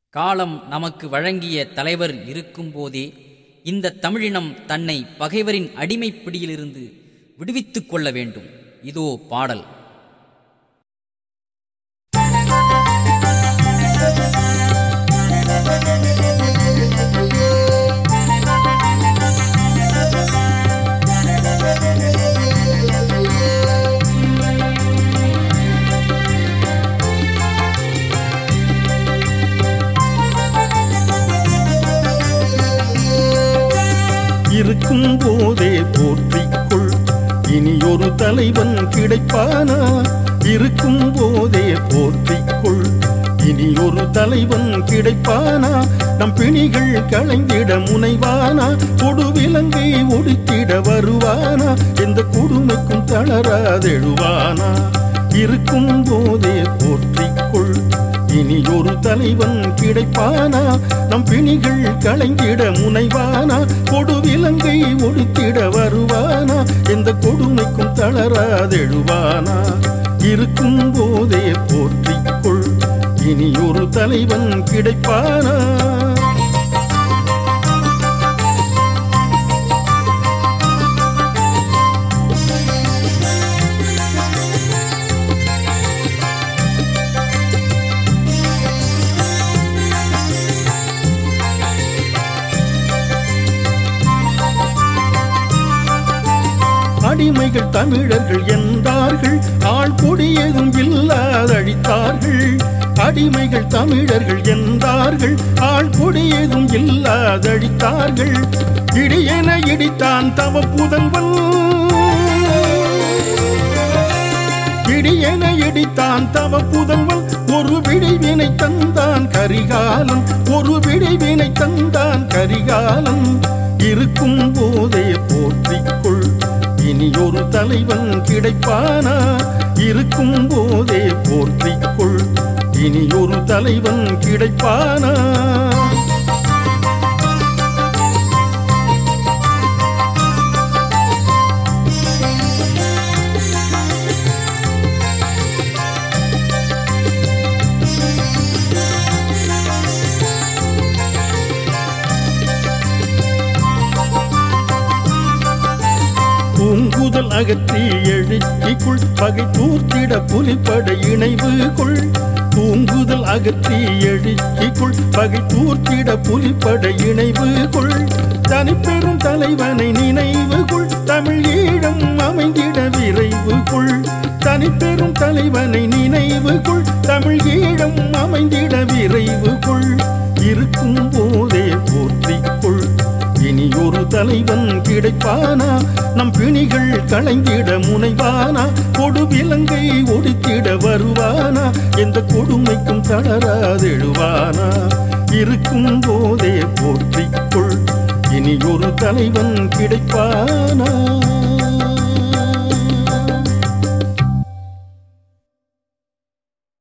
காலம் நமக்கு வழங்கிய தலைவர் இருக்கும்போதே இந்த தமிழினம் தன்னை பகைவரின் அடிமைப் பிடியிலிருந்து விடுவித்துக் கொள்ள வேண்டும் இதோ பாடல் இருக்கும் போதே போற்றிக்கொள் இனி ஒரு தலைவன் கிடைப்பானா இருக்கும் போதே போற்றிக்கொள் இனி ஒரு தலைவன் கிடைப்பானா நம் பிணிகள் களைந்திட முனைவானா கொடு விலங்கை ஒடுக்கிட வருவானா எந்த கொடுமைக்கும் தளராதெழுவானா இருக்கும் போதே போற்றிக்கொள் இனி ஒரு தலைவன் கிடைப்பானா நம் பிணிகள் களைந்திட முனைவானா கொடு விலங்கை ஒடுக்கிட வருவானா எந்த கொடுமைக்கும் தளராதெழுவானா இருக்கும் போதே போற்றிக்கொள் இனி ஒரு தலைவன் கிடைப்பானா அடிமைகள் தமிழர்கள் என்றார்கள் ஆள் கொடியதும் இல்லாதழித்தார்கள் அடிமைகள் தமிழர்கள் என்றார்கள் ஆள் கொடியதும் இல்லாதழித்தார்கள் இடியென இடித்தான் தவ புதல்வன் இடியென இடித்தான் தவ புதல்வன் ஒரு விடைவினை தந்தான் கரிகாலன் ஒரு விடைவினை தந்தான் கரிகாலன் இருக்கும் போதே போற்றிக்கொள் இனி ஒரு தலைவன் கிடைப்பானா இருக்கும் போதே போற்றிக்கொள் இனி ஒரு தலைவன் கிடைப்பானா பூங்குதல் அகற்றி எழுச்சிக்குள் பகை தூர்த்திட புலிப்படை இணைவு கொள் பூங்குதல் அகற்றி எழுச்சிக்குள் பகை தூர்த்திட புலிப்படை இணைவு கொள் தனிப்பெரும் தலைவனை நினைவு கொள் தமிழ் ஈழம் அமைந்திட விரைவு கொள் தனிப்பெரும் தலைவனை நினைவு கொள் தமிழ் ஈழம் அமைந்திட விரைவு கொள் இருக்கும் போதே போற்றிக்கொள் இனி ஒரு தலைவன் கிடைப்பானா நம் பிணிகள் களைந்திட முனைவானா கொடு விலங்கை ஒடித்திட வருவானா எந்த கொடுமைக்கும் தளராதெழுவானா இருக்கும் போதே போற்றிக்கொள் இனி ஒரு தலைவன் கிடைப்பானா